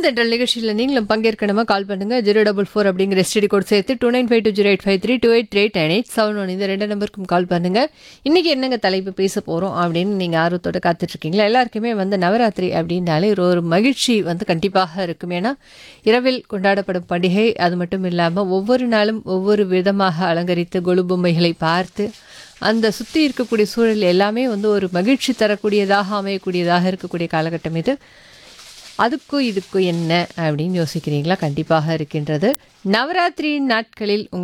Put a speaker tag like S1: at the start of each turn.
S1: பூந்தென்றல் நிகழ்ச்சியில் நீங்களும் பங்கேற்கணுமா கால் பண்ணுங்க ஜீரோ டபுள் ஃபோர் அப்படிங்கிற எஸ்டிடி கோட் சேர்த்து two nine five two zero eight five three two eight three eight nine eight seven one இந்த ரெண்டு நம்பருக்கும் கால் பண்ணுங்க இன்னைக்கு என்னங்க தலைப்பு பேச போகிறோம் அப்படின்னு நீங்கள் ஆர்வத்தோட காத்துட்ருக்கீங்களா எல்லாருக்குமே வந்து நவராத்திரி அப்படின்னாலே ஒரு ஒரு மகிழ்ச்சி வந்து கண்டிப்பாக இருக்கும் ஏன்னா இரவில் கொண்டாடப்படும் பண்டிகை அது மட்டும் இல்லாமல் ஒவ்வொரு நாளும் ஒவ்வொரு விதமாக அலங்கரித்து கொலு பொம்மைகளை பார்த்து அந்த சுற்றி இருக்கக்கூடிய சூழல் எல்லாமே வந்து ஒரு மகிழ்ச்சி தரக்கூடியதாக அமையக்கூடியதாக இருக்கக்கூடிய காலகட்டம் இது அதுக்கும் இதுக்கும் என்ன அப்படின்னு யோசிக்கிறீங்களா கண்டிப்பாக இருக்கின்றது நவராத்திரி நாட்களில் உங்கள்